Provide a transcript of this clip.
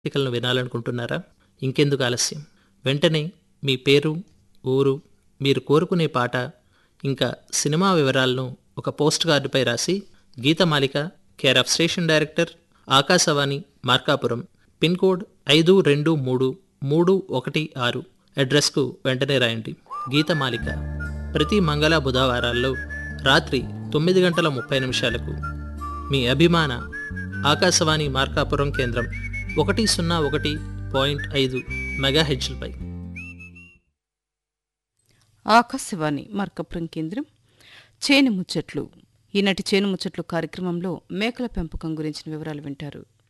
పత్రికలను వినాలనుకుంటున్నారా ఇంకెందుకు ఆలస్యం వెంటనే మీ పేరు ఊరు మీరు కోరుకునే పాట ఇంకా సినిమా వివరాలను ఒక పోస్ట్ కార్డుపై రాసి Geethamalika care of station director Akashvani Markapuram pin code ఐదు రెండు మూడు మూడు ఒకటి ఆరు అడ్రస్కు వెంటనే రాయండి గీతమాలిక ప్రతి మంగళ బుధవారాల్లో రాత్రి తొమ్మిది గంటల ముప్పై నిమిషాలకు మీ అభిమాన ఆకాశవాణి మార్కాపురం కేంద్రం ఒకటి సున్నా ఒకటి పాయింట్ ఐదు మెగాహెచ్లపై ఆకాశవాణి మార్కపురం కేంద్రం చేను ముచ్చట్లు ఈనాటి చేను ముచ్చట్లు కార్యక్రమంలో మేకల పెంపకం గురించిన వివరాలు వింటారు